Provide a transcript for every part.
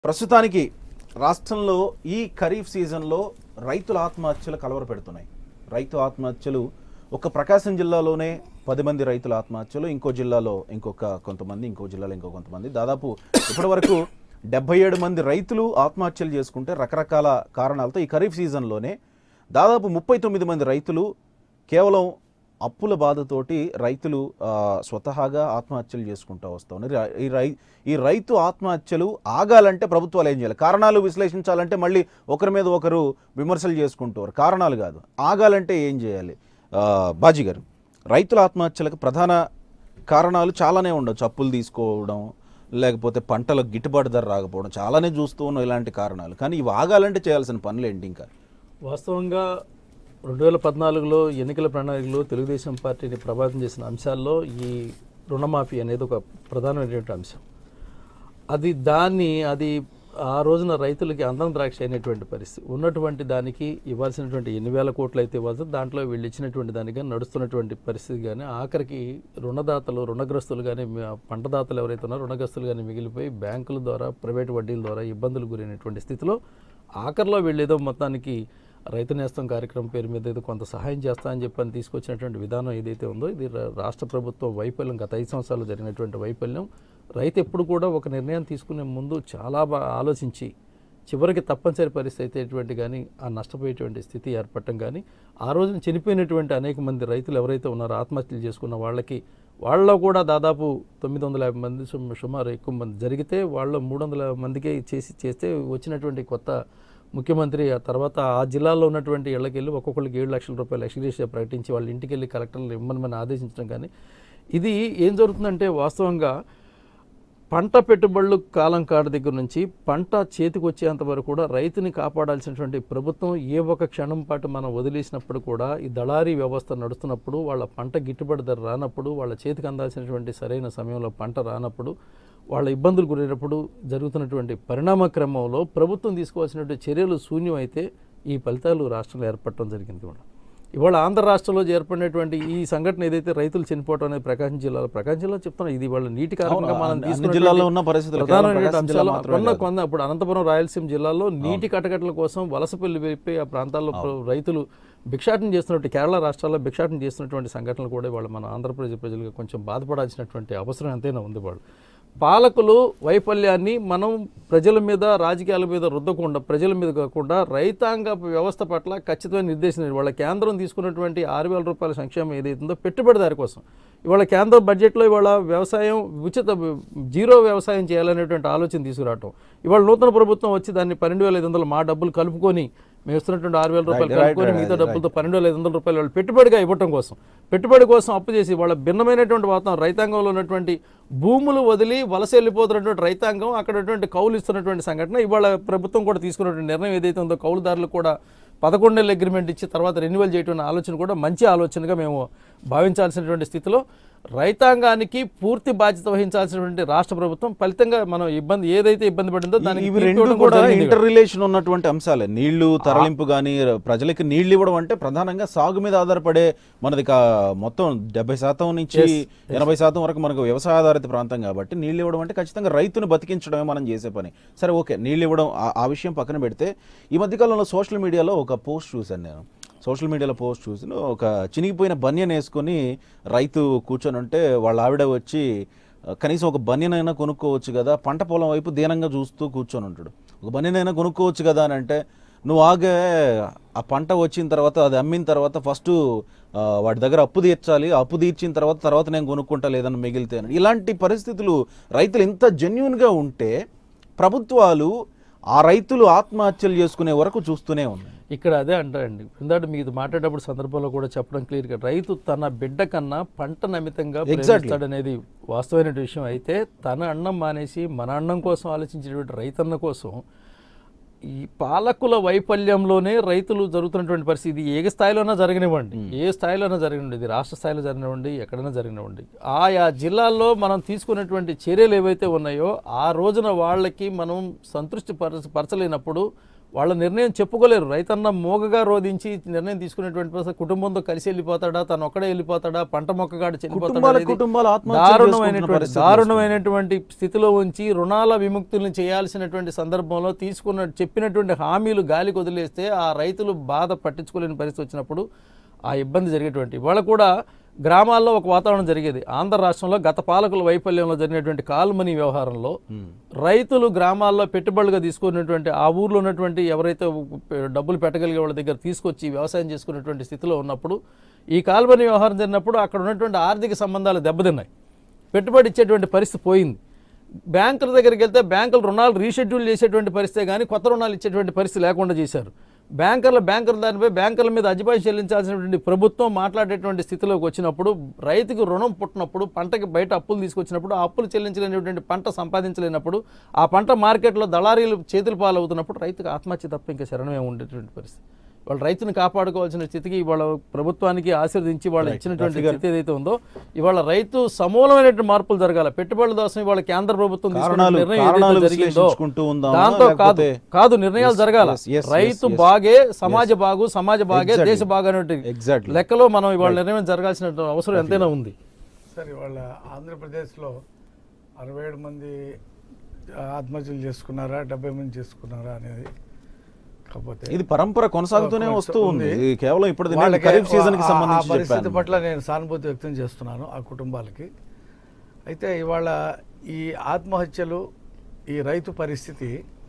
ప్రస్తుతానికి రాష్ట్రంలో ఈ ఖరీఫ్ సీజన్లో రైతుల ఆత్మహత్యలు కలవర పెడుతున్నాయి రైతు ఆత్మహత్యలు ఒక ప్రకాశం జిల్లాలోనే పది మంది రైతుల ఆత్మహత్యలు ఇంకో జిల్లాలో ఇంకొక కొంతమంది ఇంకో జిల్లాలో ఇంకో కొంతమంది దాదాపు ఇప్పటి వరకు డెబ్బై ఏడు మంది రైతులు ఆత్మహత్యలు చేసుకుంటే రకరకాల కారణాలతో ఈ ఖరీఫ్ సీజన్లోనే దాదాపు ముప్పై తొమ్మిది మంది రైతులు కేవలం అప్పుల బాధతోటి రైతులు ఆ, స్వతహాగా ఆత్మహత్యలు చేసుకుంటూ వస్తూ ఉన్నారు రా- ఈ రై ఈ రైతు ఆత్మహత్యలు ఆగాలంటే ప్రభుత్వాలు ఏం చేయాలి కారణాలు విశ్లేషించాలంటే మళ్ళీ ఒకరి మీద ఒకరు విమర్శలు చేసుకుంటారు కారణాలు కాదు ఆగాలంటే ఏం చేయాలి ఆ, బాజీ గారు రైతుల ఆత్మహత్యలకు ప్రధాన కారణాలు చాలానే ఉండొచ్చు అప్పులు తీసుకోవడం లేకపోతే పంటలకు గిట్టుబాటు ధర రాకపోవడం చాలానే చూస్తూ ఉన్నాం ఇలాంటి కారణాలు కానీ ఇవి ఆగాలంటే చేయాల్సిన పనులు ఏంటి ఇంకా వాస్తవంగా రెండు వేల పద్నాలుగులో ఎన్నికల ప్రణాళికలో తెలుగుదేశం పార్టీని ప్రభావితం చేసిన అంశాల్లో ఈ రుణమాఫీ అనేది ఒక ప్రధానమైనటువంటి అంశం అది దాన్ని అది ఆ రోజున రైతులకి అందం ద్రాక్ష అయినటువంటి పరిస్థితి ఉన్నటువంటి దానికి ఇవ్వాల్సినటువంటి ఎన్ని వేల కోట్లు అయితే ఇవ్వాల్సి దాంట్లో వీళ్ళు ఇచ్చినటువంటి దానికి నడుస్తున్నటువంటి పరిస్థితి కానీ ఆఖరికి రుణదాతలు రుణగ్రస్తులు కానీ పంటదాతలు ఎవరైతే ఉన్నారో రుణగ్రస్తులు కానీ మిగిలిపోయి బ్యాంకుల ద్వారా ప్రైవేట్ వడ్డీల ద్వారా ఇబ్బందులు గురైనటువంటి స్థితిలో ఆఖరిలో వీళ్ళు ఏదో మొత్తానికి రైతు నేస్తం కార్యక్రమం పేరు మీద ఏదో కొంత సహాయం చేస్తా అని చెప్పని తీసుకొచ్చినటువంటి విధానం ఏదైతే ఉందో ఇది రా- రాష్ట్ర ప్రభుత్వం వైఫల్యం గత ఐదు సంవత్సరాలు జరిగినటువంటి వైఫల్యం రైతు ఎప్పుడు కూడా ఒక నిర్ణయం తీసుకునే ముందు చాలా బాగా ఆలోచించి చివరికి తప్పనిసరి పరిస్థితి అయితేటువంటి కానీ ఆ నష్టపోయేటువంటి స్థితి ఏర్పడటం కానీ ఆ రోజున చనిపోయినటువంటి అనేక మంది రైతులు ఎవరైతే ఉన్నారో ఆత్మహత్యలు చేసుకున్న వాళ్ళకి వాళ్ళలో కూడా దాదాపు తొమ్మిది వందల యాభై మంది సుమ- సుమారు ఎక్కువ మంది జరిగితే వాళ్ళ మూడు వందల మందికే చేసి చేస్తే వచ్చినటువంటి కొత్త ముఖ్యమంత్రి ఆ తర్వాత ఆ జిల్లాలో ఉన్నటువంటి ఇళ్ళకి వెళ్ళి ఒక్కొక్కరికి ఏడు లక్షల రూపాయలు ఎక్స్గ్రేషియా ప్రకటించి వాళ్ళ ఇంటికి వెళ్ళి కలెక్టర్లు ఇమ్మని ఆదేశించడం కానీ ఇది ఏం జరుగుతుందంటే వాస్తవంగా పంట పెట్టుబడులు కాలం కాడ దగ్గర నుంచి పంట చేతికి వచ్చేంత వరకు కూడా రైతుని కాపాడాల్సినటువంటి ప్రభుత్వం ఏ ఒక క్షణం పాటు మనం వదిలేసినప్పుడు కూడా ఈ దళారీ వ్యవస్థ నడుస్తున్నప్పుడు వాళ్ళ పంట గిట్టుబాటు ధర రానప్పుడు వాళ్ళ చేతికి అందాల్సినటువంటి సరైన సమయంలో పంట రానప్పుడు వాళ్ళ ఇబ్బందులు గురైనప్పుడు జరుగుతున్నటువంటి పరిణామ క్రమంలో ప్రభుత్వం తీసుకోవాల్సినటువంటి చర్యలు శూన్యం అయితే ఈ ఫలితాలు రాష్ట్రంలో ఏర్పడటం జరిగింది కూడా ఇవాళ ఆంధ్ర రాష్ట్రంలో ఏర్పడినటువంటి ఈ సంఘటన ఏదైతే రైతులు చనిపోవడం అనేది ప్రకాశం జిల్లాలో ప్రకాశం జిల్లా చెప్తున్నా ఇది వాళ్ళ నీటి కారణంగా మనం అన్ని తీసుకున్నటువంటి జిల్లాల్లో ఉన్న పరిస్థితులు కేవలం ప్రధానమైనటువంటి ప్రకాశం జిల్లా అంశాలు మాత్రమే ఉన్న కాదు. కొంత ఇప్పుడు అనంతపురం రాయలసీమ జిల్లాలో నీటి కటకట్ల కోసం వలసపల్లి వెళ్ళిపోయి ఆ ప్రాంతాల్లో ప్ర- రైతులు భిక్షాటన చేస్తున్నట్టు కేరళ రాష్ట్రాల్లో భిక్షాటన చేస్తున్నటువంటి సంఘటనలు కూడా వాళ్ళు మన ఆంధ్రప్రదేశ్ ప్రజలకు కొంచెం బాధపడాల్సినటువంటి అవసరం ఎంతైనా ఉంది వాళ్ళు పాలకులు వైఫల్యాన్ని మనం ప్రజల మీద రాజకీయాల మీద రుద్దకుండా ప్రజల మీద కాకుండా రైతాంగ వ్యవస్థ పట్ల ఖచ్చితమైన నిర్దేశం వాళ్ళ కేంద్రం తీసుకున్నటువంటి ఆరు వేల రూపాయల సంక్షేమం ఏదైతుందో పెట్టుబడిదారి కోసం ఇవాళ కేంద్ర బడ్జెట్లో ఇవాళ వ్యవసాయం ఉచిత జీరో వ్యవసాయం చేయాలనేటువంటి ఆలోచన తీసుకురావటం ఇవాళ నూతన ప్రభుత్వం వచ్చి దాన్ని పన్నెండు వేల ఐదు వందలు మా డబ్బులు కలుపుకొని మేము ఇస్తున్నటువంటి ఆరు వేల రూపాయలు right, కలుపుకొని right, మిగతా right. డబ్బులతో పన్నెండు వేల ఐదు వందల రూపాయలు వాళ్ళు పెట్టుబడిగా ఇవ్వటం కోసం పెట్టుబడి కోసం అప్పు చేసి వాళ్ళ భిన్నమైనటువంటి వాతావరణం రైతాంగంలో ఉన్నటువంటి భూములు వదిలి వలస వెళ్ళిపోతున్నటువంటి రైతాంగం అక్కడ ఉన్నటువంటి కౌలు ఇస్తున్నటువంటి సంఘటన ఇవాళ ప్రభుత్వం కూడా తీసుకున్నటువంటి నిర్ణయం ఏదైతే ఉందో కౌలుదారులకు కూడా పదకొండు నెలల అగ్రిమెంట్ ఇచ్చి తర్వాత రెన్యువల్ చేయడం అనే ఆలోచన కూడా మంచి ఆలోచనగా మేము భావించాల్సినటువంటి స్థితిలో రైతాంగానికి పూర్తి బాధ్యత వహించాల్సినటువంటి రాష్ట్ర ప్రభుత్వం ఫలితంగా మనం ఇబ్బంది ఏదైతే ఇబ్బంది పడిందో దానికి ఇవి తీర్పు రెండు ఇవ్వడం కూడా జరిగింది. ఇంటర్ రిలేషన్ ఉన్నటువంటి అంశాలే నీళ్లు తరలింపు కానీ ప్రజలకి నీళ్లు ఇవ్వడం అంటే ప్రధానంగా సాగు మీద ఆధారపడే మనది కా- మొత్తం డెబ్బై శాతం నుంచి ఎనభై శాతం వరకు మనకు వ్యవసాయ ఆధారిత ప్రాంతం కాబట్టి నీళ్లు ఇవ్వడం అంటే ఖచ్చితంగా రైతుని బతికించడమే మనం చేసే పని సరే ఓకే నీళ్లు ఇవ్వడం ఆ- ఆ విషయం పక్కన పెడితే ఈ మధ్యకాలంలో సోషల్ మీడియాలో ఒక పోస్ట్ చూశాను నేను సోషల్ మీడియాలో పోస్ట్ చూసి ఒక చినిగిపోయిన బనియన్ వేసుకొని రైతు కూర్చొని ఉంటే వాళ్ళ ఆవిడ వచ్చి "ఆ, కనీసం ఒక బనియన్ అయినా కొనుక్కోవచ్చు కదా పంట పొలం వైపు దీనంగా చూస్తూ కూర్చొని ఉంటాడు ఒక బనియన్ అయినా కొనుక్కోవచ్చు కదా అని అంటే నువ్వు ఆగే ఆ పంట వచ్చిన తర్వాత అది అమ్మిన తర్వాత ఫస్ట్ వాడి దగ్గర అప్పు తీర్చాలి ఆ అప్పు తీర్చిన తర్వాత తర్వాత నేను కొనుక్కుంటా లేదని మిగిలితే అని. ఇలాంటి పరిస్థితులు రైతులు ఇంత జెన్యున్గా ఉంటే ప్రభుత్వాలు ఆ రైతులు ఆత్మహత్యలు చేసుకునే వరకు చూస్తూనే ఉన్నాయి ఇక్కడ అదే అంటారండి ఇందాక మీకు మాట్లాడేటప్పుడు సందర్భంలో కూడా చెప్పడం క్లియర్గా రైతు తన బిడ్డ కన్నా పంట నమితంగా ప్రేమిస్తాడనేది వాస్తవమైన విషయం అయితే తన అన్నం మానేసి మన అన్నం కోసం ఆలోచించేటువంటి రైతన్న కోసం ఈ పాలకుల వైఫల్యంలోనే రైతులు జరుగుతున్నటువంటి పరిస్థితి ఇది ఏ స్థాయిలోనా జరగనివ్వండి ఏ స్థాయిలోనా జరగనివ్వండి ఇది రాష్ట్ర స్థాయిలో జరగనివ్వండి ఎక్కడైనా జరగనివ్వండి ఆయా జిల్లాల్లో మనం తీసుకున్నటువంటి చర్యలు ఏవైతే ఉన్నాయో ఆ రోజున వాళ్ళకి మనం సంతృష్టి పరచ పరచలేనప్పుడు వాళ్ళ నిర్ణయం చెప్పుకోలేరు రైతన్న మోగగా రోధించి నిర్ణయం తీసుకునేటువంటి పరిస్థితి కుటుంబంతో కలిసి వెళ్ళిపోతాడా తను ఒక్కడే వెళ్ళిపోతాడా పంట మొక్కగాడు చనిపోతాడా కుటుంబాల అనేది కుటుంబాలు ఆత్మహత్యలు చేసుకుంటున్న దారుణమైనటువంటి పరిస్థితి దారుణమైనటువంటి స్థితిలో ఉంచి రుణాల విముక్తులను చేయాల్సినటువంటి సందర్భంలో తీసుకున్న చెప్పినటువంటి హామీలు గాలికి వదిలేస్తే ఆ రైతులు బాధ పట్టించుకోలేని పరిస్థితి వచ్చినప్పుడు ఆ ఇబ్బంది జరిగేటువంటి ఇవాళ కూడా గ్రామాల్లో ఒక వాతావరణం జరిగేది ఆంధ్ర రాష్ట్రంలో గత పాలకుల వైఫల్యంలో జరిగినటువంటి కాల్మనీ వ్యవహారంలో రైతులు గ్రామాల్లో పెట్టుబడులుగా తీసుకున్నటువంటి ఆ ఊర్లో ఉన్నటువంటి ఎవరైతే డబ్బులు పెట్టగలిగే వాళ్ళ దగ్గర తీసుకొచ్చి వ్యవసాయం చేసుకునేటువంటి స్థితిలో ఉన్నప్పుడు ఈ కాల్మనీ వ్యవహారం జరిగినప్పుడు అక్కడ ఉన్నటువంటి ఆర్థిక సంబంధాలు దెబ్బతిన్నాయి పెట్టుబడి ఇచ్చేటువంటి పరిస్థితి పోయింది బ్యాంకుల దగ్గరికి వెళ్తే బ్యాంకులు రుణాలు రీషెడ్యూల్ చేసేటువంటి పరిస్థితే కానీ కొత్త రుణాలు ఇచ్చేటువంటి పరిస్థితి లేకుండా చేశారు బ్యాంకర్ల బ్యాంకర్ల దానిపై బ్యాంకర్ల మీద అజిబాయి చెల్లించాల్సినటువంటి ప్రభుత్వం మాట్లాడేటువంటి స్థితిలోకి వచ్చినప్పుడు రైతుకు రుణం పుట్టినప్పుడు పంటకి బయట అప్పులు తీసుకొచ్చినప్పుడు ఆ అప్పులు చెల్లించలేనటువంటి పంట సంపాదించలేనప్పుడు ఆ పంట మార్కెట్లో దళారీలు చేతులు పాలవుతున్నప్పుడు రైతుకు ఆత్మహత్య తప్ప ఇంకా శరణమే ఉండేటువంటి పరిస్థితి వాళ్ళు రైతుని కాపాడుకోవాల్సిన స్థితికి ఇవాళ ప్రభుత్వానికి ఆశీర్వదించి వాళ్ళు ఇచ్చినటువంటి స్థితి ఏదైతే ఉందో ఇవాళ రైతు సమూలమైనటువంటి మార్పులు జరగాల పెట్టుబడుల కోసం ఇవాళ కేంద్ర ప్రభుత్వం తీసుకున్న కారణాలు- నిర్ణయం కారణాలు ఏదైతే జరిగిందో విశ్లేషించుకుంటూ ఉందామా? దాంతో కాదు లేకపోతే- కాదు నిర్ణయాలు జరగాల yes, yes, రైతు yes. బాగే సమాజ బాగు సమాజ బాగే Exactly. దేశ బాగు అనేటువంటి Exactly. లెక్కలో మనం ఇవాళ నిర్ణయం జరగాల్సిన అవసరం ఎంతైనా ఉంది సరే వాళ్ళ ఆంధ్రప్రదేశ్లో అరవై ఏడు మంది ఆత్మహత్యలు చేసుకున్నారా డెబ్బై మంది చేసుకున్నారా అనేది కాకపోతే ఇది పరంపర కొనసాగుతూనే కొనసా- వస్తూ ఉంది ఉంది. ఇది కేవలం ఇప్పుడు నేను వాళ్ళకి ఖరీఫ్ సీజన్ కి ఆ- ఆ సంబంధించి పరిస్థితి చెప్పాను పట్ల నేను సానుభూతి వ్యక్తం చేస్తున్నాను ఆ కుటుంబాలకి అయితే ఇవాళ ఈ ఆత్మహత్యలు ఈ రైతు పరిస్థితి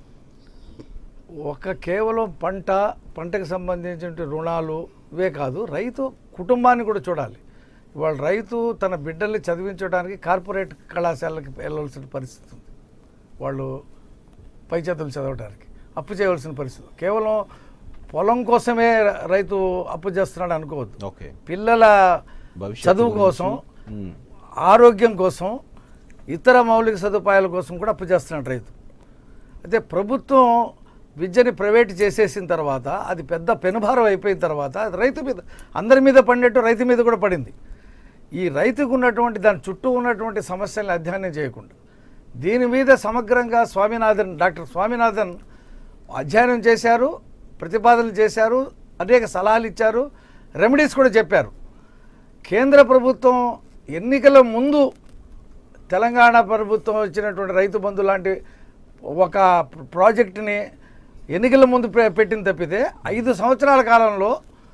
ఒక కేవలం పంట పంటకు సంబంధించిన రుణాలు ఇవే కాదు రైతు కుటుంబాన్ని కూడా చూడాలి ఇవాళ రైతు తన బిడ్డల్ని చదివించడానికి కార్పొరేట్ కళాశాలకి వెళ్ళవలసిన పరిస్థితి ఉంది వాళ్ళు పై చదువులు చదవడానికి అప్పు చేయవలసిన పరిస్థితి కేవలం పొలం కోసమే రైతు అప్పు చేస్తున్నాడు అనుకోవద్దు ఓకే పిల్లల భవిష్యత్తు చదువు గురించి. కోసం మ్మ్. ఆరోగ్యం కోసం ఇతర మౌలిక సదుపాయాల కోసం కూడా అప్పు చేస్తున్నాడు రైతు అయితే ప్రభుత్వం విద్యని ప్రైవేట్ చేసేసిన తర్వాత అది పెద్ద పెనుభారం అయిపోయిన తర్వాత అది రైతు మీద అందరి మీద పడినట్టు రైతు మీద కూడా పడింది ఈ రైతుకు ఉన్నటువంటి దాని చుట్టూ ఉన్నటువంటి సమస్యల్ని అధ్యయనం చేయకుండా దీని మీద సమగ్రంగా స్వామినాథన్ డాక్టర్ స్వామినాథన్ అధ్యయనం చేశారు ప్రతిపాదనలు చేశారు అనేక సలహాలు ఇచ్చారు రెమెడీస్ కూడా చెప్పారు కేంద్ర ప్రభుత్వం ఎన్నికల ముందు తెలంగాణ ప్రభుత్వం ఇచ్చినటువంటి రైతు బంధు లాంటి ఒక ప్రాజెక్టుని ఎన్నికల ముందు పె- పెట్టిన తప్పితే ఐదు సంవత్సరాల కాలంలో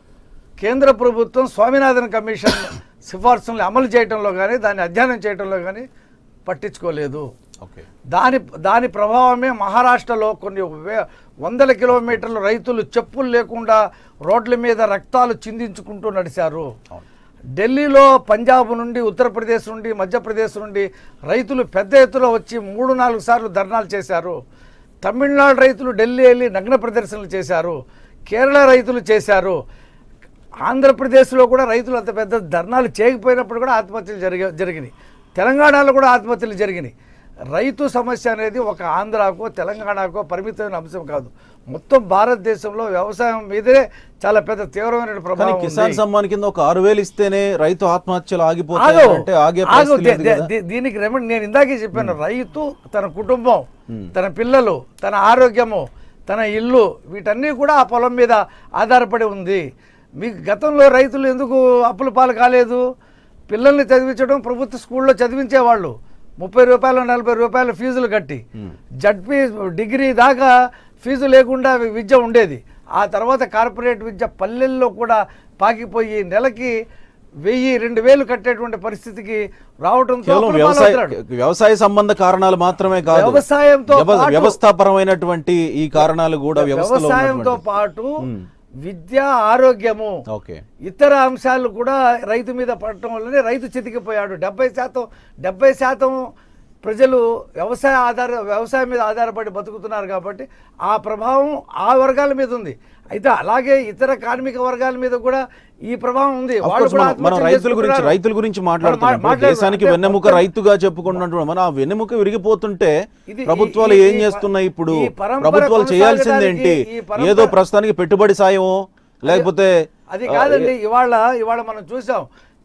కేంద్ర ప్రభుత్వం స్వామినాథన్ కమిషన్ సిఫార్సులను అమలు చేయడంలో కానీ దాన్ని అధ్యయనం చేయడంలో కానీ పట్టించుకోలేదు ఓకే దాని దాని ప్రభావమే మహారాష్ట్రలో కొన్ని వే వందల కిలోమీటర్లు రైతులు చెప్పులు లేకుండా రోడ్ల మీద రక్తాలు చిందించుకుంటూ నడిచారు అవును. ఢిల్లీలో పంజాబ్ నుండి ఉత్తరప్రదేశ్ నుండి మధ్యప్రదేశ్ నుండి రైతులు పెద్ద ఎత్తులో వచ్చి మూడు నాలుగు సార్లు ధర్నాలు చేశారు తమిళనాడు రైతులు ఢిల్లీ వెళ్ళి నగ్న ప్రదర్శనలు చేశారు కేరళ రైతులు చేశారు ఆంధ్రప్రదేశ్లో కూడా రైతులు అంత పెద్ద ధర్నాలు చేయకపోయినప్పుడు కూడా ఆత్మహత్యలు జరిగ జరిగినాయి తెలంగాణలో కూడా ఆత్మహత్యలు జరిగినాయి రైతు సమస్య అనేది ఒక ఆంధ్రాకో తెలంగాణకో పరిమితమైన అంశం కాదు మొత్తం భారతదేశంలో వ్యవసాయం మీదే చాలా పెద్ద తీవ్రమైన కానీ ప్రభావం కిసాన్ ఉంది. సమ్మాన్ కింద ఒక ఆరు వేలు ఇస్తేనే రైతు ఆత్మహత్యలు ఆగు. ఆగిపోతాయి అంటే ఆగే ఆగు. పరిస్థితి దే- లేదు దే- కదా. దీ- దీనికి రెమెడీ నేను ఇందాకే చెప్పాను రైతు తన కుటుంబం తన పిల్లలు తన ఆరోగ్యము తన ఇల్లు వీటన్నీ కూడా ఆ పొలం మీద ఆధారపడి ఉంది మీకు గతంలో రైతులు ఎందుకు అప్పుల పాలు కాలేదు పిల్లల్ని చదివించడం ప్రభుత్వ స్కూల్లో చదివించేవాళ్ళు ముప్పై రూపాయలు నలభై రూపాయలు ఫీజులు కట్టి జడ్పీ డిగ్రీ దాకా ఫీజు లేకుండా వి- విద్య ఉండేది ఆ తర్వాత కార్పొరేట్ విద్య పల్లెల్లో కూడా పాకిపోయి నెలకి వెయ్యి రెండు వేలు కట్టేటువంటి పరిస్థితికి రావడంతో కేవలం అప్పుల వ్యవసాయ పాలవుతున్నాడు. వ్యవసాయ సంబంధ కారణాలు మాత్రమే కాదు వ్యవసాయంతో వ్యవ- పాటు- వ్యవస్థాపరమైనటువంటి ఈ కారణాలు కూడా వ్యవస్థలో వ్యవసాయంతో ఉన్నటువంటి- పాటు మ్మ్. విద్య ఆరోగ్యము ఓకే ఇతర అంశాలు కూడా రైతు మీద పడటం వల్లనే రైతు చితికిపోయాడు డెబ్బై శాతం డెబ్బై శాతం ప్రజలు వ్యవసాయ ఆధార వ్యవసాయం మీద ఆధారపడి బతుకుతున్నారు కాబట్టి ఆ ప్రభావం ఆ వర్గాల మీద ఉంది అయితే అలాగే ఇతర కార్మిక వర్గాల మీద కూడా ఈ ప్రభావం ఉంది Of వాళ్ళు course, కూడా మనం- మనం ఆత్మహత్యలు రైతుల గురించి చేసుకుంటున్నారు. రైతుల గురించి మనం మాట్లాడుతున్నాం మా- మాట్లాడు- దేశానికి అంటే వెన్నెముక మొత్తం- రైతుగా చెప్పుకున్నటువంటి మన ఆ వెన్నెముక విరిగిపోతుంటే ఇది- ప్రభుత్వాలు ఈ- ఏం ఈ- చేస్తున్నాయి ఇప్పుడు ఈ పరంపర ప్రభుత్వాలు చేయాల్సింది ఏంటి కొనసాగడానికి ఈ పరంపర- ఏదో ప్రస్తుతానికి పెట్టుబడి సాయమో లేకపోతే అది కాదండి ఇవాళ ఇవాళ మనం చూసాం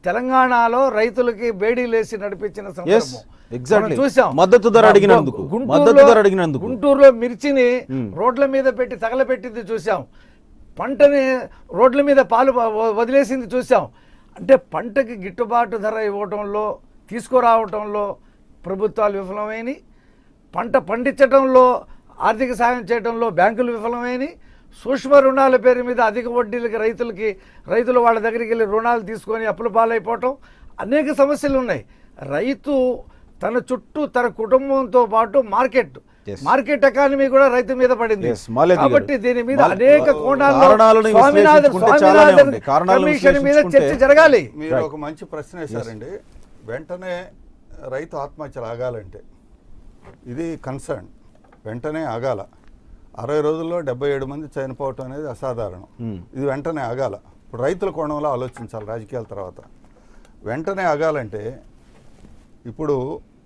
తెలంగాణలో రైతులకి బేడీలేసి నడిపించిన సందర్భం exactly. మనం చూసాం మద్దతు ధర అడిగినందుకు. గుంటూరులో- మద్దతు ధర అడిగినందుకు. గుంటూరులో మిర్చిని Hmm. రోడ్ల మీద పెట్టి తగలపెట్టింది చూసాం పంటని రోడ్ల మీద పాలు వ- వదిలేసింది చూసాం అంటే పంటకి గిట్టుబాటు ధర ఇవ్వటంలో తీసుకురావటంలో ప్రభుత్వాలు విఫలమైనవి పంట పండించడంలో ఆర్థిక సాయం చేయడంలో బ్యాంకులు విఫలమైనవి సూక్ష్మ రుణాల పేరు మీద అధిక వడ్డీలకి రైతులకి రైతులు వాళ్ళ దగ్గరికి వెళ్ళి రుణాలు తీసుకొని అప్పుల పాలైపోవటం అనేక సమస్యలు ఉన్నాయి రైతు తన చుట్టూ తన కుటుంబంతో పాటు మార్కెట్ Yes. మార్కెట్ ఎకానమీ కూడా రైతు మీద పడింది Yes, మాలతి గారు. కాబట్టి దీని మీద మాల- అనేక కోణాల్లో కారణాలను స్వామినాథన్ విశ్లేషించుకుంటే చాలానే స్వామినాథన్ ఉంటాయి. కారణాలను కమిషన్ మీద చర్చ విశ్లేషించుకుంటే- జరగాలి మీరు Right. ఒక మంచి ప్రశ్న వేశారండి వెంటనే రైతు ఆత్మహత్యలు ఆగాలంటే ఇది కన్సర్న్ వెంటనే ఆగాల అరవై రోజుల్లో డెబ్బై ఏడు మంది చనిపోవటం అనేది అసాధారణం Hmm. ఇది వెంటనే ఆగాల ఇప్పుడు రైతుల కోణంలో ఆలోచించాలి రాజకీయాల తర్వాత వెంటనే ఆగాలంటే ఇప్పుడు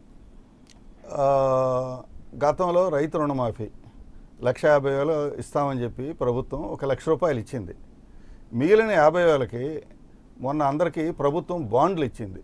ఆ, గతంలో రైతు రుణమాఫీ లక్ష యాభై వేలు ఇస్తామని చెప్పి ప్రభుత్వం ఒక లక్ష రూపాయలు ఇచ్చింది మిగిలిన యాభై వేలకి మొన్న అందరికీ ప్రభుత్వం బాండ్లు ఇచ్చింది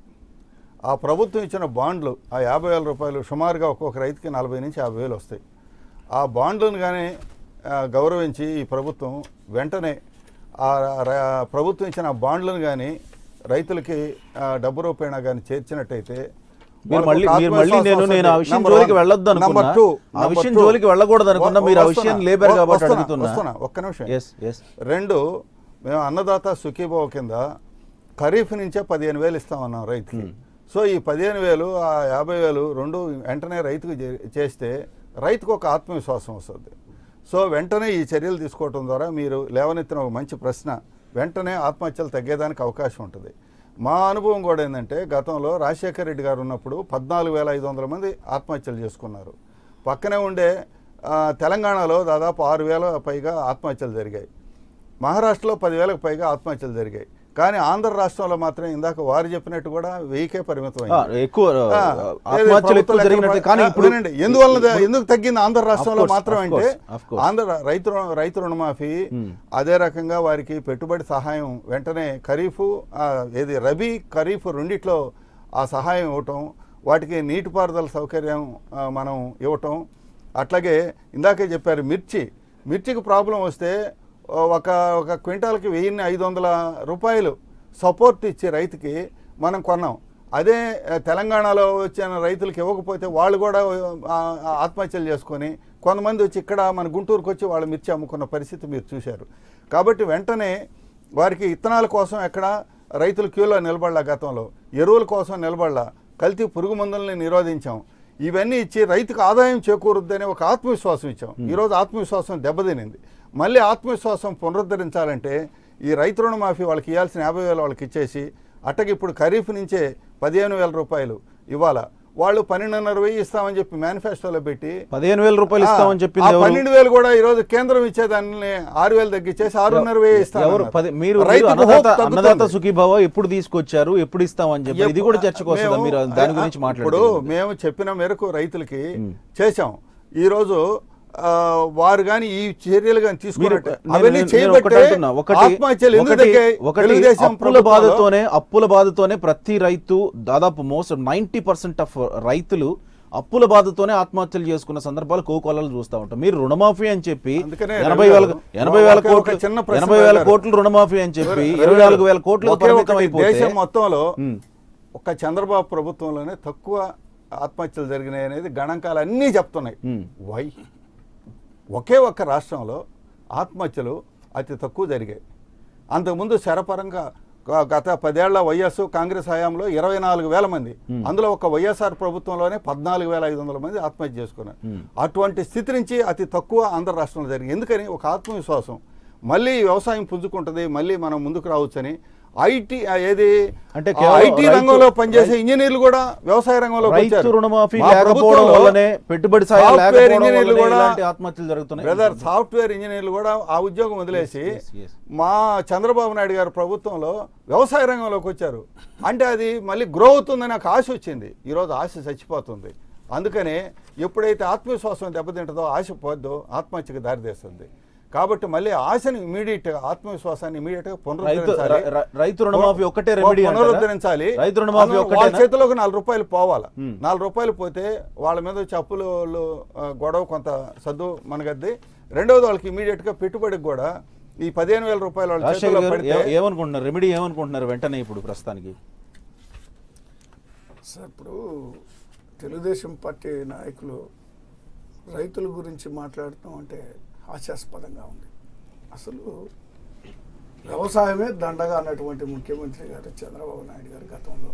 ఆ ప్రభుత్వం ఇచ్చిన బాండ్లు ఆ యాభై వేల రూపాయలు సుమారుగా ఒక్కొక్క రైతుకి నలభై నుంచి యాభై వేలు వస్తాయి ఆ బాండ్లను కానీ ఆ, గౌరవించి ఈ ప్రభుత్వం వెంటనే ఆ ర- ప్రభుత్వం ఇచ్చిన ఆ బాండ్లను కానీ రైతులకి ఆ, డబ్బు రూపేణా కానీ చేర్చినట్టయితే మీరు వాళ్ళకు మళ్ళీ ఒక మీరు మళ్ళీ ఆత్మవిశ్వాసం నేను నేను ఆ వస్తుంది. విషయం Number జోలికి one. వెళ్ళొద్దు అనుకున్నా Number two. ఆ Number విషయం two. జోలికి వెళ్ళకూడదు అనుకున్నా మీరు ఆ వస్తున్నా. విషయం లేపారు కాబట్టి వస్తున్నా. అడుగుతున్నా వస్తున్నా. ఒక్క నిమిషం ఎస్ ఎస్ రెండు మేము అన్నదాత సుఖీభావ కింద ఖరీఫ్ నుంచే పదిహేను వేలు ఇస్తామన్నాం రైతుకి సో ఈ పదిహేను వేలు ఆ యాభై వేలు రెండు వెంటనే రైతుకు చే- చేస్తే రైతుకు ఒక ఆత్మవిశ్వాసం వస్తుంది సో వెంటనే ఈ చర్యలు తీసుకోవటం ద్వారా మీరు లేవనెత్తిన ఒక మంచి ప్రశ్న వెంటనే ఆత్మహత్యలు తగ్గేదానికి అవకాశం ఉంటుంది మా అనుభవం కూడా ఏంటంటే గతంలో రాజశేఖర రెడ్డి గారు ఉన్నప్పుడు పద్నాలుగు వేల ఐదు వందల మంది ఆత్మహత్యలు చేసుకున్నారు పక్కనే ఉండే ఆ, తెలంగాణలో దాదాపు ఆరు వేల పైగా ఆత్మహత్యలు జరిగాయి మహారాష్ట్రలో పదివేలకు పైగా ఆత్మహత్యలు జరిగాయి కానీ ఆంధ్ర రాష్ట్రంలో మాత్రం ఇందాక వారు చెప్పినట్టు కూడా వెయ్యికే పరిమితం ఆ, అయింది. ఎక్కువ ఆ, ఆత్మహత్యలు ఎక్కువ ప్రభుత్వ జరిగినట్టు లెక్కల కానీ ప్ర- ఇప్పుడు వినండి, ఎందువల్ల ద- ఎందుకు తగ్గింది ఆంధ్ర రాష్ట్రంలో course, మాత్రం of అంటే course, of course. ఆంధ్ర రైతు రుణ- రైతు రుణమాఫీ అదే రకంగా వారికి పెట్టుబడి సహాయం వెంటనే ఖరీఫ్ ఆ, ఏది రబీ ఖరీఫ్ రెండిట్లో ఆ సహాయం ఇవ్వటం వాటికి నీటిపారుదల సౌకర్యం ఆ, మనం ఇవ్వటం అట్లాగే ఇందాకే చెప్పారు మిర్చి మిర్చికి ప్రాబ్లం వస్తే ఆ, ఒక ఒక క్వింటాల్కి వెయ్యిన్ని ఐదు వందల రూపాయలు సపోర్ట్ ఇచ్చి రైతుకి మనం కొన్నాం అదే ఆ, తెలంగాణలో వచ్చిన రైతులకు ఇవ్వకపోతే వాళ్ళు కూడా ఆ, ఆ, ఆత్మహత్యలు చేసుకొని కొంతమంది వచ్చి ఇక్కడ మన గుంటూరుకు వచ్చి వాళ్ళు మిర్చి అమ్ముకున్న పరిస్థితి మీరు చూశారు కాబట్టి వెంటనే వారికి ఇత్తనాల కోసం ఎక్కడ రైతులు క్యూలో నిలబడలా గతంలో ఎరువుల కోసం నిలబడలా కల్తీ పురుగు మందుల్ని నిరోధించాం ఇవన్నీ ఇచ్చి రైతుకు ఆదాయం చేకూరుద్దని ఒక ఆత్మవిశ్వాసం ఇచ్చాం ఈరోజు ఆత్మవిశ్వాసం దెబ్బతినింది మళ్ళీ ఆత్మవిశ్వాసం పునరుద్ధరించాలంటే ఈ రైతు రుణమాఫీ వాళ్ళకి ఇవ్వాల్సిన యాభై వేలు వాళ్ళకి ఇచ్చేసి అట్టకి ఇప్పుడు ఖరీఫ్ నుంచే పదిహేను వేల రూపాయలు ఇవ్వాలా వాళ్ళు పన్నెండున్నర వెయ్యి ఇస్తామని చెప్పి మేనిఫెస్టోలో పెట్టి పదిహేను వేల రూపాయలు ఆ, ఇస్తామని ఆ చెప్పింది ఎవరు పన్నెండు వేలు కూడా ఈ రోజు కేంద్రం ఇచ్చేదాన్ని ఆరు వేలు తగ్గించేసి ఆరున్నర వెయ్యి ఇస్తాను ఎవరు పది మీరు మీరు రైతుకు అన్నదాత hope తగ్గుతుంది. అన్నదాత సుఖీభావ ఎప్పుడు తీసుకొచ్చారు ఎప్పుడు ఇస్తామని చెప్పి ఇది కూడా చర్చకు వస్తుందా మేము- మీరు దాని గురించి ఇప్పుడు మాట్లాడుతున్నారు మేము చెప్పిన మేరకు రైతులకి చేశాం ఈ రోజు ఆ, వారు కానీ ఈ చర్యలు కానీ మీరు తీసుకున్నట్టు నేను- అవన్నీ నేను- నేను ఒకటి చేయబట్టే అంటున్నా. ఒకటి ఆత్మహత్యలు ఎందుకు ఒకటి- తగ్గాయి? ఒకటి తెలుగుదేశం అప్పుల ప్రభుత్వంలో బాధతోనే అప్పుల బాధతోనే ప్రతి రైతు దాదాపు మోస్ట్ నైన్టీ పర్సెంట్ ఆఫ్ రైతులు అప్పుల బాధతోనే ఆత్మహత్యలు చేసుకున్న సందర్భాలు కోకోలాలు చూస్తూ ఉంటాం మీరు రుణమాఫీ అని చెప్పి అందుకనే ఎనభై రవి వేల గారు, ఎనభై వేల ఒక- ఒక కోట్లు చిన్న ప్రశ్న ఎనభై వేల అడిగారు. కోట్లు రుణమాఫీ అని చెప్పి రవి ఇరవై గారు, నాలుగు వేల కోట్లకు ఒకే పరిమితం ఒకటి అయిపోతే దేశం మొత్తంలో ఉమ్. ఒక్క చంద్రబాబు ప్రభుత్వంలోనే తక్కువ ఆత్మహత్యలు జరిగినాయి అనేది గణాంకాలు అన్నీ చెప్తున్నాయి ఉమ్. వై ఒకే ఒక్క రాష్ట్రంలో ఆత్మహత్యలు అతి తక్కువ జరిగాయి అంతకుముందు శరపరంగా గ- గత పదేళ్ల వైఎస్ కాంగ్రెస్ హయాంలో ఇరవై నాలుగు వేల మంది అందులో ఒక వైఎస్ఆర్ ప్రభుత్వంలోనే పద్నాలుగు వేల ఐదు వందల మంది ఆత్మహత్య చేసుకున్నారు అటువంటి స్థితి నుంచి అతి తక్కువ ఆంధ్ర రాష్ట్రంలో జరిగింది ఎందుకని ఒక ఆత్మవిశ్వాసం మళ్ళీ ఈ వ్యవసాయం పుంజుకుంటుంది మళ్ళీ మనం ముందుకు రావచ్చని ఐటీ ఏది అంటే ఆ కేవలం ఐటీ రైతు- రంగంలో పనిచేసే ఇంజనీర్లు కూడా వ్యవసాయ రంగంలో రైతు రుణమాఫీ లేకపోవడం వల్లనే పెట్టుబడి సాయం లేకపోవడం వల్లనే ఇలాంటి ఆత్మహత్యలు జరుగుతున్నాయి బ్రదర్ సాఫ్ట్వేర్ ఇంజనీర్లు కూడా ఆ ఉద్యోగం వదిలేసి yes, yes. మా చంద్రబాబు నాయుడు గారి ప్రభుత్వంలో వ్యవసాయ రంగంలోకి వచ్చారు అంటే అది మళ్ళీ గ్రో అవుతుందని నాకు ఆశ వచ్చింది ఈరోజు ఆశ చచ్చిపోతుంది అందుకనే ఎప్పుడైతే ఆత్మవిశ్వాసం దెబ్బతింటుందో ఆశ పోద్దో ఆత్మహత్యకు దారితీస్తుంది కాబట్టి మళ్ళీ ఆశని ఇమీడియట్ గా ఆత్మవిశ్వాసాన్ని ఇమీడియట్ గా రైతు పునరుద్ధరించాలి ర- ర- రైతు రుణమాఫీ ఒక్కటే రెమెడీ అంటారా? పునరుద్ధరించాలి రైతు రుణమాఫీ అందులో వాళ్ళ ఒక్కటే చేతిలోకి నాలుగు రూపాయలు పోవాలి నాలుగు రూపాయలు పోతే వాళ్ళ మీద వచ్చే అప్పులు ఆ, గొడవ కొంత సద్దు మనగద్ది రెండవది వాళ్ళకి ఇమీడియట్ గా పెట్టుబడికి కూడా ఈ పదిహేను వేల రూపాయలు వాళ్ళ రాజశేఖర్ చేతిలో గారు పడితే ఏ- ఏమనుకుంటున్నారు రెమెడీ ఏమనుకుంటున్నారు వెంటనే ఇప్పుడు ప్రస్తుతానికి సార్ ఇప్పుడు తెలుగుదేశం పార్టీ నాయకులు రైతుల గురించి మాట్లాడటం అంటే హాస్యాస్పదంగా ఉంది అసలు వ్యవసాయమే దండగా అన్నటువంటి ముఖ్యమంత్రి గారు చంద్రబాబు నాయుడు గారు గతంలో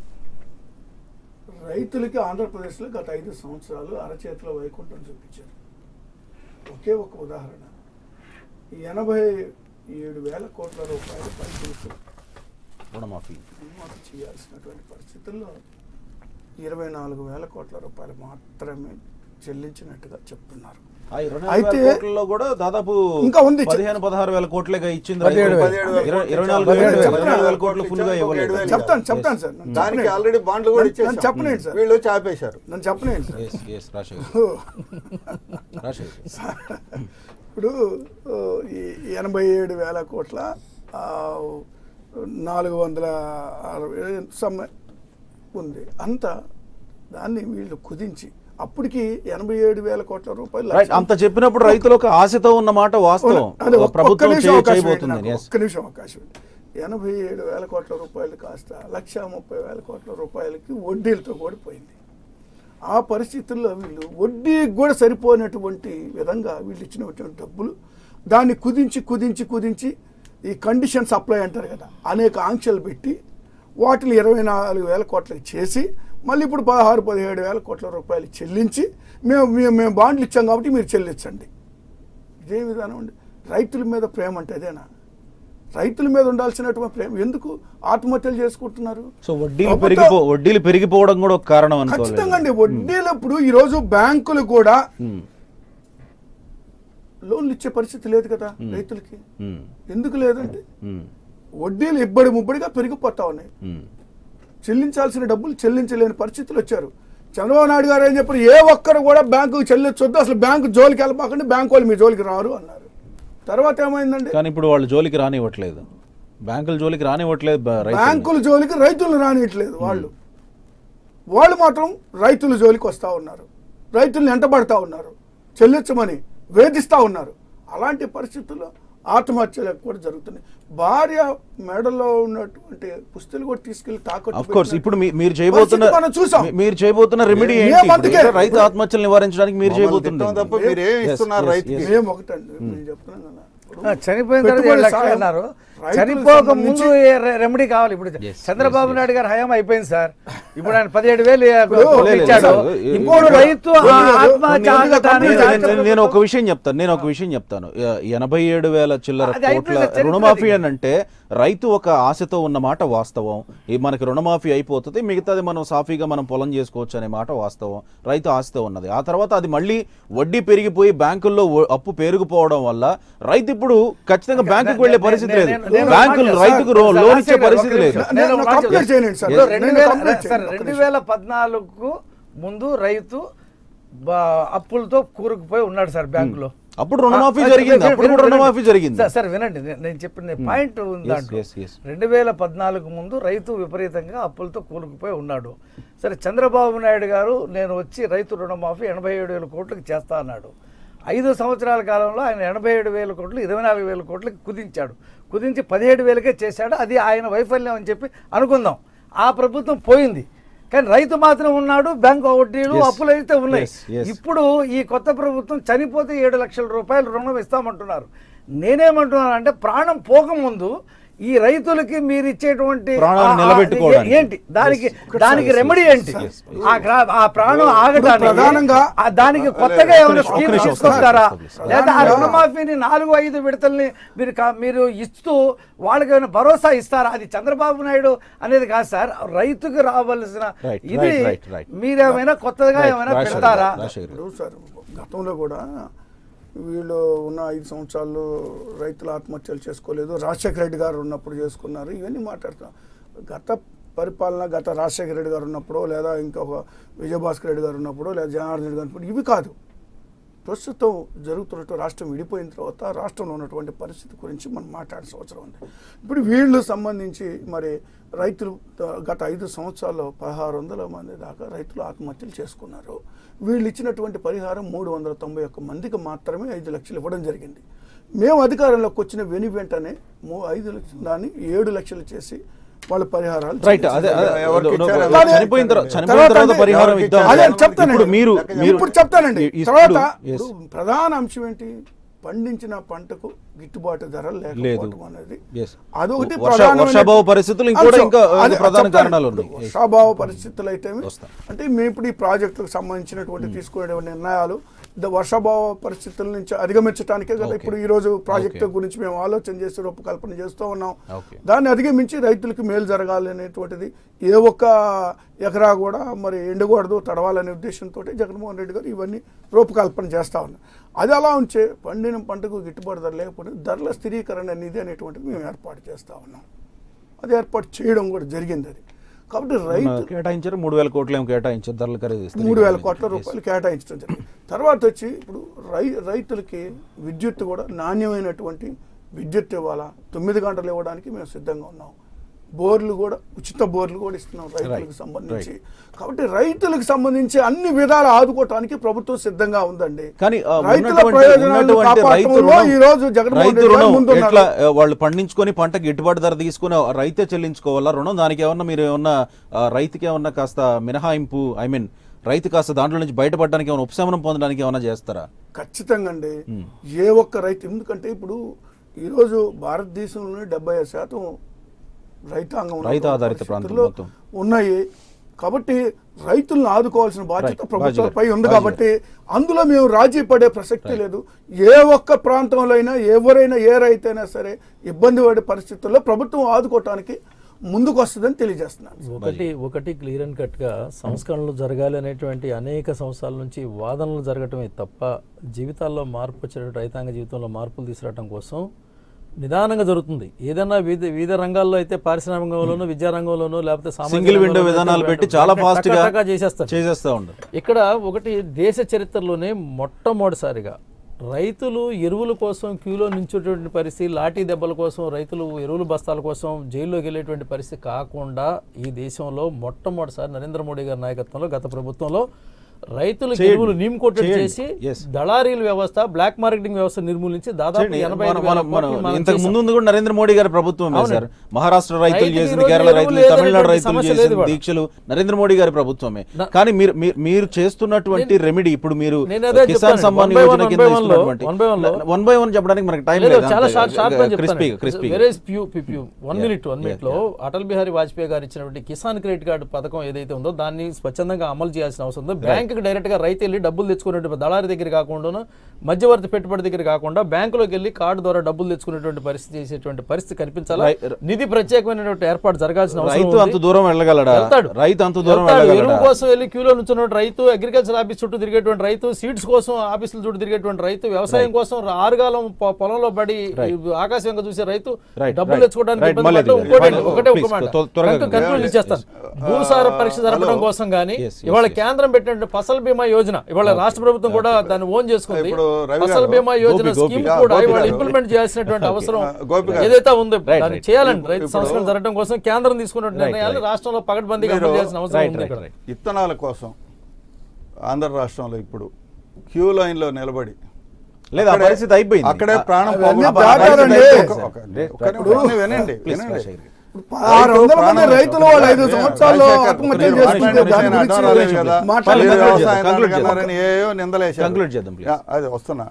రైతులకి ఆంధ్రప్రదేశ్లో గత ఐదు సంవత్సరాలు అరచేతిలో వైకుంఠం చూపించారు ఒకే ఒక ఉదాహరణ ఎనభై ఏడు వేల కోట్ల రూపాయల పైసలు రుణమాఫీ రుణమాఫీ చేయాల్సినటువంటి పరిస్థితుల్లో ఇరవై నాలుగు వేల కోట్ల రూపాయలు మాత్రమే చెల్లించినట్టుగా చెప్తున్నారు ఆ ఇరవై నాలుగు అయితే- వేల కోట్లలో కూడా దాదాపు ఇంకా ఉంది. పదిహేను పదహారు వేల కోట్లేగా ఇచ్చింది పదిహేడు రైతులు. వేలు. పదిహేడు వేల ఇరవై- ఇరవై కోట్లు నాలుగు పదిహేడు వేల- వేలు. ఇరవై నాలుగు వేల కోట్లు ఫుల్ గా ఒక ఇవ్వలేదు ఏడు వేలు. చెప్తాను చెప్తాను సార్ నన్ను దానికి చెప్పనీయండి. ఆల్రెడీ బాండ్లు కూడా నన్ను- ఇచ్చేసాం నన్ను చెప్పనీయండి సార్ వీళ్ళు చాపేశారు నన్ను చెప్పనేయండి sir Yes, yes, Rajasekhar Rajasekhar ఇప్పుడు ఆ, ఈ ఎనభై ఏడు వేల కోట్ల ఆ, నాలుగు వందల అరవై సమ్మె ఉంది అంత దాన్ని వీళ్ళు కుదించి అప్పటికి ఎనభై ఏడు వేల కోట్ల రూపాయలు రైట్ లక్ష- అంత చెప్పినప్పుడు రైతులకు ఆశతో ఉన్న మాట వాస్తవం అదే ఒక్క- ఒక్క ప్రభుత్వం నిమిషం చేయ- అవకాశం ఇవ్వండి చేయబోతుంది నాకు. yes. ఒక్క నిమిషం అవకాశం ఇవ్వండి. ఎనభై ఏడు వేల కోట్ల రూపాయలు కాస్త లక్ష ముప్పై వేల కోట్ల రూపాయలకి వడ్డీలతో కూడా పోయింది ఆ పరిస్థితుల్లో వీళ్ళు వడ్డీకి కూడా సరిపోయినటువంటి విధంగా వీళ్ళు ఇచ్చినటువంటి డబ్బులు దాన్ని కుదించి కుదించి కుదించి ఈ కండిషన్ సప్లై అంటారు కదా అనేక ఆంక్షలు పెట్టి వాటిని ఇరవై నాలుగు వేల కోట్లకి చేసి మళ్ళీ ఇప్పుడు పదహారు పదిహేడు వేల కోట్ల రూపాయలు చెల్లించి మేము మేము మేము బాండ్లు ఇచ్చాం కాబట్టి మీరు చెల్లించండి ఇదే విధానం అండి రైతుల మీద ప్రేమ అంటే అదేనా రైతుల మీద ఉండాల్సినటువంటి ప్రేమ ఎందుకు ఆత్మహత్యలు చేసుకుంటున్నారు సో వడ్డీలు ప్రభుత్వ- పెరిగిపో వడ్డీలు పెరిగిపోవడం కూడా ఒక కారణం అనుకోవాలి ఖచ్చితంగా అండి వడ్డీలప్పుడు ఈ రోజు బ్యాంకులు కూడా Hmm. లోన్లు ఇచ్చే పరిస్థితి లేదు కదా రైతులకి Hmm. ఎందుకు లేదంటే Hmm. వడ్డీలు ఇబ్బడి ముబ్బడిగా పెరిగిపోతా ఉన్నాయి Hmm. చెల్లించాల్సిన డబ్బులు చెల్లించలేని పరిస్థితులు వచ్చారు చంద్రబాబు నాయుడు గారు ఏం చెప్పారు ఏ ఒక్కరు కూడా బ్యాంకుకి చెల్లించొద్దు అసలు బ్యాంకు జోలికి వెళ్ళమాకండి బ్యాంకు వాళ్ళు మీ జోలికి రారు అన్నారు తర్వాత ఏమైందండి కానీ ఇప్పుడు వాళ్ళు జోలికి రానివ్వట్లేదు బ్యాంకుల జోలికి రానివ్వట్లేదు బ- రైతుల్ని. బ్యాంకుల జోలికి రైతులు రానియట్లేదు వాళ్ళు వాళ్ళు మాత్రం రైతుల జోలికి వస్తూ ఉన్నారు రైతుల్ని ఎంటబడతా ఉన్నారు చెల్లించమని వేధిస్తూ ఉన్నారు అలాంటి పరిస్థితుల్లో ఆత్మహత్యలు కూడా జరుగుతున్నాయి భార్య మెడలో ఉన్నటువంటి పుస్తలు కూడా తీసుకెళ్లి తాకట్టు అఫ్ కోర్స్ పెట్టినట్టు ఇప్పుడు మీ- మీరు చేయబోతున్న పరిస్థితి మనం చూసాం మీ- మీరు చేయబోతున్న రెమెడీ మేము ఏంటి అందుకే- ఇప్పుడు? రైతు ఆత్మహత్యలు నివారించడానికి మీరు మమ్మల్ని చేయబోతుంది తిట్టడం తప్ప మీరు ఏం Yes, ఇస్తున్నారు yes, రైతుకి? yes. మేము ఒకటండి నేను చెప్తున్నాను కదా ఇప్పుడు ఆ, చనిపోయిన తర్వాత పెట్టుబడి ఏడు లక్షలు సాయం అన్నారు రైతులకు చనిపోక సంబంధించి- ముందు ఏ రె- రెమెడీ కావాలి ఇప్పుడు Yes, చంద్రబాబు yes, నాయుడు గారు హయాం అయిపోయింది సార్ ఇప్పుడు ఆయన పదిహేడు వేలు ఇప్పుడు కోట్లు లేదు, ఇచ్చాడు లేదు, లేదు. ఇప్పుడు ఇప్పుడు రైతు ఆ కొన్ని- ఆత్మహత్య కొన్ని ఆగటానికి నేను- రాష్ట్ర నేను- నేను ఒక విషయం చెప్తాను నేను ఒక విషయం చెప్తాను ఎ- ఎనభై ఏడు వేల చిల్లర అది అయిపోయింది, కోట్ల చరిత్ర రుణమాఫీ అది. అని అంటే రైతు ఒక ఆశతో ఉన్న మాట వాస్తవం ఈ మనకి రుణమాఫీ అయిపోతుంది మిగతాది మనం సాఫీగా మనం పొలం చేసుకోవచ్చు అనే మాట వాస్తవం రైతు ఆశతో ఉన్నది ఆ తర్వాత అది మళ్ళీ వడ్డీ పెరిగిపోయి బ్యాంకుల్లో వ- అప్పు పెరిగిపోవడం వల్ల రైతు ఇప్పుడు ఖచ్చితంగా బ్యాంకుకి వెళ్లే పరిస్థితి లేదు నేను- నేను- బ్యాంకులు నేను- రైతుకు సార్, లోన్ ఇచ్చే రాజశేఖర్ పరిస్థితి ఒక లేదు నిమిషం. నేను నేను ఒక మాట కంప్లైంట్ చెప్తాను. చేయండి సార్. ఇప్పుడు నేను రెండు వేల కంప్లైంట్ సార్ చేయండి. రెండు వేల పద్నాలుగుకు ముందు రైతు బా- అప్పులతో కూరుకుపోయి ఉన్నాడు సార్ బ్యాంకులో అప్పుడు రుణమాఫీ ఆ, జరిగింది వినండి, అప్పుడు కూడా వినండి. రుణమాఫీ జరిగింది సార్, సార్ వినండి నేను- నేను చెప్పిన పాయింట్ ఉంది Yes, దాంట్లో yes, yes. రెండు వేల పద్నాలుగు ముందు రైతు విపరీతంగా అప్పులతో కూరుకుపోయి ఉన్నాడు సరే చంద్రబాబు నాయుడు గారు నేను వచ్చి రైతు రుణమాఫీ ఎనభై ఏడు వేల కోట్లకి చేస్తా అన్నాడు ఐదు సంవత్సరాల కాలంలో ఆయన ఎనభై ఏడు వేల కోట్లు ఇరవై నాలుగు వేల కోట్లకి కుదించాడు కుదించి పదిహేడు వేలకే చేశాడు అది ఆయన వైఫల్యం అని చెప్పి అనుకుందాం ఆ ప్రభుత్వం పోయింది కానీ రైతు మాత్రం ఉన్నాడు బ్యాంకు వడ్డీలు Yes. అప్పులు అయితే ఉన్నాయి Yes, yes. ఇప్పుడు ఈ కొత్త ప్రభుత్వం చనిపోతే ఏడు లక్షల రూపాయలు రుణం ఇస్తామంటున్నారు నేనేమంటున్నాను అంటే ప్రాణం పోకముందు ఈ రైతులకి మీరు ఇచ్చేటువంటి ప్రాణాలు ఆ- ఆ- నిలబెట్టుకోవడానికి. ఏంటి దానికి Yes. దానికి రెమెడీ ఏంటి Yes. ఆ గ్రా- ఆ ప్రాణం ఆగటానికి ప్రధానంగా- ఆ దానికి కొత్తగా ఏమైనా ఒక్క స్కీమ్ నిమిషం, తీసుకొస్తారా ఒక్క నిమిషం. లేదా ఆ ప్రధానంగా- రుణమాఫీని నాలుగు ఐదు విడతల్ని మీరు కా- మీరు ఇస్తూ వాళ్ళకి ఏమైనా భరోసా ఇస్తారా అది చంద్రబాబు నాయుడు అనేది కాదు సార్ రైతుకు రావాల్సిన Right, ఇది right, right, right. మీరేమైనా కొత్తగా Right, ఏమైనా రాజశేఖర్ పెడతారా గారు, రాజశేఖర్ గారు. ఇప్పుడు సార్ గతంలో కూడా వీళ్ళు ఉన్న ఐదు సంవత్సరాల్లో రైతులు ఆత్మహత్యలు చేసుకోలేదు రాజశేఖర రెడ్డి గారు ఉన్నప్పుడు చేసుకున్నారు ఇవన్నీ మాట్లాడుతున్నాం గత పరిపాలన గత రాజశేఖర రెడ్డి గారు ఉన్నప్పుడు లేదా ఇంకొక విజయభాస్కర్ రెడ్డి గారు ఉన్నప్పుడు లేదా జనార్దన్ రెడ్డి గారు ఉన్నప్పుడు ఇవి కాదు ప్రస్తుతం జరుగుతున్నట్టు రాష్ట్రం విడిపోయిన తర్వాత రాష్ట్రంలో ఉన్నటువంటి పరిస్థితి గురించి మనం మాట్లాడాల్సిన అవసరం ఉంది ఇప్పుడు వీళ్ళు సంబంధించి మరి రైతులు త- గత ఐదు సంవత్సరాల్లో పదహారు వందల మంది దాకా రైతులు ఆత్మహత్యలు చేసుకున్నారు వీళ్ళు ఇచ్చినటువంటి పరిహారం మూడు వందల తొంభై ఒక్క మందికి మాత్రమే ఐదు లక్షలు ఇవ్వడం జరిగింది మేము అధికారంలోకి వచ్చిన వెను వెంటనే మూ- ఐదు లక్షలు దాన్ని ఏడు లక్షలు చేసి వాళ్ళ పరిహారాలు రైట్ అదే అదే, ఎవరికి no, no, ఇచ్చారు? no, చనిపోయిన తర్వాత చనిపోయిన తర్వాత తర్వాత అంటే పరిహారం ఎవరికి ఇద్దాం అదే చెప్తానండి ఇప్పుడు మీరు మీరు ఇప్పుడు చెప్తానండి ఈ- తర్వాత ఇప్పుడు- yes. ఇప్పుడు ప్రధాన అంశం ఏంటి పండించిన పంటకు గిట్టుబాటు ధర లేకపోవడం అనేది Yes. అదొకటి వర్ష- ప్రధానమైన వర్షాభావ పరిస్థితులు ఇంకోటి అంశం. ఇంకా అదే ప్రధాన చెప్తాను. కారణాలు ఉన్నాయి. ఇప్పుడు వర్షాభావ పరిస్థితులు అయితే వస్తాం. అంటే మేము ఇప్పుడు ఈ ప్రాజెక్టులకు సంబంధించినటువంటి తీసుకునే నిర్ణయాలు ద వర్షాభావ పరిస్థితుల నుంచి అధిగమించడానికే కదా Okay. ఇప్పుడు ఈ రోజు ప్రాజెక్టు Okay. గురించి మేము ఆలోచన చేసి రూపకల్పన చేస్తూ ఉన్నాం Okay. దాన్ని అధిగమించి రైతులకు మేలు జరగాలి అనేటువంటిది ఏ ఒక్క ఎకరా కూడా మరి ఎండకూడదు తడవాలనే ఉద్దేశంతో జగన్మోహన్ రెడ్డి గారు ఇవన్నీ రూపకల్పన చేస్తా ఉన్నారు అది అలా ఉంచే పండిన పంటకు గిట్టుబాటు ధర లేకపోతే ధరల స్థిరీకరణ నిధి అనేటువంటిది మేము ఏర్పాటు చేస్తా ఉన్నాం అది ఏర్పాటు చేయడం కూడా జరిగింది అది కాబట్టి రైతు కేటాయించారు మూడు వేల కోట్లు ఏమో కేటాయించారు ధరలు ఖరీదు మూడు వేల కోట్ల రూపాయలు కేటాయించడం జరిగింది తర్వాత వచ్చి ఇప్పుడు రై రైతులకి విద్యుత్ కూడా నాణ్యమైనటువంటి విద్యుత్ ఇవ్వాలా తొమ్మిది గంటలు ఇవ్వడానికి మేము సిద్ధంగా ఉన్నాం బోర్లు కూడా ఉచిత బోర్లు కూడా ఇస్తున్నాం రైతులకు Right. సంబంధించి కాబట్టి రైతులకు సంబంధించి అన్ని విధాలు ఆదుకోవటానికి ప్రభుత్వం సిద్ధంగా ఉందండి కానీ ఆ, రైతుల ఉన్నటువంటి- ప్రయోజనాలను ఉన్నటువంటి రైతు కాపాడటంలో రుణం- ఈ రోజు జగన్మోహన్ రైతు రెడ్డి గారు రుణం ముందున్నారు. ఎట్లా ఆ, వాళ్ళు పండించుకొని పంట గిట్టుబాటు ధర తీసుకుని ఆ రైతే చెల్లించుకోవాలా రుణం దానికి ఏమన్నా మీరు ఏమన్నా ఆ, రైతుకి ఏమన్నా కాస్త మినహాయింపు ఐ మీన్ రైతు కాస్త దాంట్లో నుంచి బయటపడడానికి ఏమైనా ఉపశమనం పొందడానికి ఏమైనా చేస్తారా ఖచ్చితంగా అండి ఏ ఒక్క రైతు ఎందుకంటే ఇప్పుడు ఈరోజు భారతదేశంలోనే డెబ్బై ఐదు శాతం రైతాంగం ఉన్నటువంటి రైతు ఆధారిత ప్రాంతం పరిస్థితుల్లో మొత్తం. ఉన్నాయి కాబట్టి రైతులను ఆదుకోవాల్సిన బాధ్యత Right. ప్రభుత్వాలపై బాధ్యత. ఉంది బాధ్యత. కాబట్టి అందులో మేము రాజీ పడే ప్రసక్తి లేదు ఏ ఒక్క ప్రాంతంలో అయినా ఎవరైనా ఏ రైతైనా సరే ఇబ్బంది పడే పరిస్థితుల్లో ప్రభుత్వం ఆదుకోవటానికి ముందుకు వస్తుందని తెలియజేస్తున్నాను ఒకటి ఒకటి క్లియర్ అండ్ కట్గా సంస్కరణలు జరగాలి అనేటువంటి అనేక సంవత్సరాల నుంచి వాదనలు జరగటమే తప్ప జీవితాల్లో మార్పు వచ్చేటువంటి రైతాంగ జీవితంలో మార్పులు తీసుకురావడం కోసం నిదానంగా జరుగుతుంది ఏదైనా వివిధ వివిధ రంగాల్లో అయితే పారిశ్రామిక రంగంలోనూ విద్యా రంగంలోనూ లేకపోతే సామాజిక సింగిల్ విండో రంగంలోనూ విధానాలు అయితే పెట్టి చాలా టక ఫాస్ట్ గా టక టక చేసేస్తారు చేసేస్తా ఉండరు ఇక్కడ ఒకటి దేశ చరిత్రలోనే మొట్టమొదటిసారిగా రైతులు ఎరువుల కోసం క్యూలో నించేటువంటి పరిస్థితి లాఠీ దెబ్బల కోసం రైతులు ఎరువుల బస్తాల కోసం జైల్లోకి వెళ్ళేటువంటి పరిస్థితి కాకుండా ఈ దేశంలో మొట్టమొదటిసారి నరేంద్ర మోడీ గారి నాయకత్వంలో గత ప్రభుత్వంలో రైతులకు చేయండి. ఎరువులు నీమ్ కోటెడ్ చేయండి. చేసి Yes. దళారీల వ్యవస్థ బ్లాక్ మార్కెటింగ్ వ్యవస్థ నిర్మూలించి దాదాపు చేయండి. ఎనభై మనం- ఐదు వేల మనం- మనం కోట్లు మనం ఇంతకు చేశాం. ముందు ఉంది కూడా నరేంద్ర మోడీ గారి ప్రభుత్వం అవునండి. సార్ మహారాష్ట్ర రైతులు రైతుకి చేసింది ఈరోజు కేరళ ఎరువులు రైతులు లేదనేటువంటి తమిళనాడు రైతులు సమస్య చేసిన లేదు ఇవాళ. దీక్షలు నరేంద్ర మోడీ గారి ప్రభుత్వమే నా- కానీ మీరు మీరు- మీరు చేస్తున్నటువంటి రెమెడీ ఇప్పుడు మీరు నేను అదే కిసాన్ చెప్తాను. Samman One by one, Yojana one కింద by one లో- ఇస్తున్నటువంటి one by one లో- వన్ బై వన్ చెప్పడానికి మనకి టైం లేదు, లేదు చాలా షార్ట్ షార్ట్ గా క్రిస్పీ చెప్తాను crispy very few few one Yeah. Minute one minute లో అటల్ బిహారీ వాజ్పేయి గారు ఇచ్చినటువంటి కిసాన్ క్రెడిట్ కార్డు పథకం ఏదైతే ఉందో దాన్ని స్వచ్ఛందంగా అమలు చేయాల్సిన అవసరం ఉందో బ్యాంక్ కి డైరెక్ట్ గా రైతు వెళ్ళి డబ్బులు తెచ్చుకునేటువంటి దళారి దగ్గర కాకుండా మధ్యవర్తి పెట్టుబడి దగ్గర కాకుండా బ్యాంకులోకి వెళ్ళి కార్డు ద్వారా డబ్బులు తెచ్చుకునేటువంటి పరిస్థితి చేసేటువంటి పరిస్థితి కనిపించాలా Right. నిధి ప్రత్యేకమైనటువంటి ఏర్పాటు జరగాల్సిన అవసరం రైతు ఉంది. అంత దూరం వెళ్ళగలడా వెళ్తాడు. రైతు అంత దూరం వెళ్తాడు. ఎరువు వెళ్ళగలడా కోసం వెళ్ళి క్యూలో నుంచున్న రైతు అగ్రికల్చర్ ఆఫీస్ చుట్టూ తిరిగేటువంటి రైతు సీడ్స్ కోసం ఆఫీసుల చుట్టూ తిరిగేటువంటి రైతు వ్యవసాయం కోసం ఆరుగాలం పొ- పొలంలో పడి ఆకాశంగా చూసే రైతు Right, డబ్బులు right, తెచ్చుకోవడానికి right. ఇబ్బంది మళ్ళీ పడటం అది- ఇంకోటి మళ్ళీ- ఒకటే ఒక please, మాట త్వ- త్వరగా కనుక conclude yes, చేస్తాను yes. భూసార పరీక్ష Uh, జరపడం hello. కోసం కానీ Yes, yes, ఇవాళ yes. కేంద్రం పెట్టినటువంటి ఫసల్ బీమా యోజన ఇవాళ రాష్ట్ర ప్రభుత్వం కూడా దాన్ని ఓన్ చేసుకుంది ఇప్పుడు రవి ఫసల్ గారు, బీమా యోజన గోపి, గోపి. స్కీమ్ Yeah, కూడా గోపి ఇవాళ గారు. ఇంప్లిమెంట్ చేయాల్సినటువంటి అవసరం Uh, గోపి గారు. ఏదైతే ఉందో Right, దాన్ని right. చేయాలండి ఇప్పుడు- రైతు ఇప్పుడు- సంస్కరణ జరగడం కోసం కేంద్రం తీసుకున్న Right, నిర్ణయాలు right. రాష్ట్రంలో పకడ్బందీగా మీరు- అమలు చేయాల్సిన అవసరం Right, ఉంది right, ఇక్కడ. right. విత్తనాల కోసం ఆంధ్ర రాష్ట్రంలో ఇప్పుడు క్యూ లైన్ లో నిలబడి లేదు ఆ అక్కడే- పరిస్థితి అయిపోయింది అక్కడే ప్రాణం అవన్నీ పోగొట్టు- దాటారండి. ఒక- ఒక- ఒక- Right, ఒక నిమిషం వినండి Please, వినండి Rashid గారు. ఆరు వందల మంది ప్రాణం- రైతులు వాళ్ళు ఐదు Yeah, సంవత్సరాల్లో రాజశేఖర్, ఆత్మహత్య మీరు చేసుకుంటే మాట్లాడిన దాని విషయాన్ని అర్థం రాలేదు కదా. గురించి మాట్లాడాలి. మీరు Conclude వ్యవసాయం చేద్దాం, conclude అడగన్నారని ఏయో నిందలేశారు Conclude చేద్దాం, please. యా, అది వస్తున్నా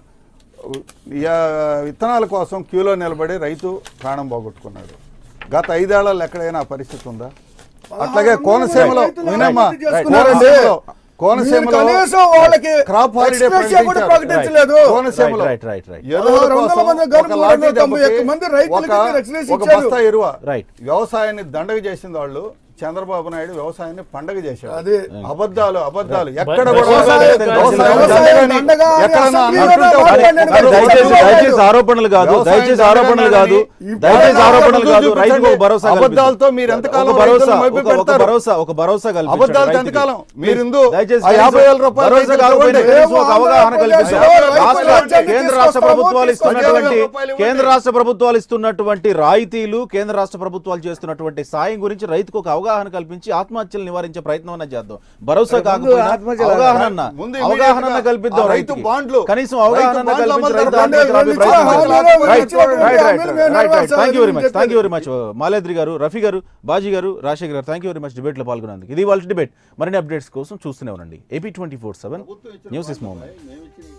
యా- విత్తనాల కోసం క్యూలో నిలబడి రైతు ప్రాణం పోగొట్టుకున్నాడు గత ఐదేళ్లలో ఎక్కడైనా ఆ పరిస్థితి ఉందా అట్లాగే కోనసీమలో రైతులు వినమ్మా ఆత్మహత్య చేసుకున్నారండి. కోనసీమలో- కోనసీమలో మీరు కనీసం వాళ్ళకి క్రాప్ హాలిడే express కూడా ప్రకటించలేదు. కోనసీమలో రైట్ రైట్ రైట్ ఎరువుల పదహారు వందల కోసం మంది ఒక గనుపు లాఠీ రెండు వందల తొంభై దెబ్బకి ఒక్క మంది రైతులకి ఒక- మీరు express ఒక ఇచ్చారు. బస్తా ఎరువ Right. వ్యవసాయాన్ని దండగ చేసిన వాళ్ళు చంద్రబాబు నాయుడు వ్యవసాయాన్ని పండగ చేశాడు అదే. అబద్ధాలు అబద్ధాలు ఎక్కడ బ- కూడా వ్యవసాయ- వ్యవసాయం వ్యవసాయ దండగని దండగా అని ఎక్కడన్నా అసెంబ్లీలో అంటుంటే మాట్లాడినాడు కానీ కదా. దయచేసి వ్యవసాయం దయచేసి ఆరోపణలు కాదు వ్యవసాయం దయచేసి ఆరోపణలు కాదు ఈ దయచేసి పాలన ఆరోపణలు కాదు చూపించండి. రైతుకు ఒక భరోసా కల్పించండి. అబద్ధాలతో మీరు ఎంతకాలం ఒక భరోసా రైతులను మభ్య ఒక- ఒక పెడతారు? భరోసా ఒక భరోసా కల్పించండి అబద్ధాలతో రైతుకి. ఎంతకాలం? మీరు Please, ఇందు దయచేసి ఆ యాభై వేల కనీసం రూపాయలు భరోసా రైతులకు కాకపోయినా ఇవ్వండి. కనీసం ఒక అవగాహన కల్పించండి రైతులకు రాష్ట్ర రాజ్యాన్ని కేంద్ర రాష్ట్ర తీసుకొస్తాము, ప్రభుత్వాలు ఇస్తున్నటువంటి రూపాయలు ఇవ్వండి. కేంద్ర రాష్ట్ర ప్రభుత్వాలు ఇస్తున్నటువంటి రాయితీలు కేంద్ర రాష్ట్ర ప్రభుత్వాలు చేస్తున్నటువంటి సాయం గురించి రైతుకు ఒక అవగాహన కల్పించి ఆత్మహత్యలు నివారించే ప్రయత్నం అన్న చేద్దాం భరోసా ముందు కాకపోయినా ఆత్మహత్యలు అవగాహన అన్న ముందు అవగాహన immediate గా కల్పిద్దాం ఆ రైతు రైతుకి. బాండ్లు, కనీసం రైతు అవగాహన బాండ్లు కల్పించి అమలు రైతు జరపాలి. ఆత్మహత్యలు ఆపే రెండు ప్రయత్నం చాలా చేద్దాం. హామీలు రైట్ ఇచ్చినటువంటి రైట్ రైట్ హామీలు మేము right right thank you very much నెరవేర్చాలని thank you very much Malyadri గారు రఫీ గారు బాజీ గారు రాజశేఖర్ గారు థ్యాంక్ యూ వెరీ మచ్ డిబేట్లో పాల్గొన్నందుకు ఇది వాళ్ళ డిబేట్ మరిన్ని అప్డేట్స్ కోసం చూస్తూనే ఉండండి AP twenty four seven news is moment మేము ఇచ్చిన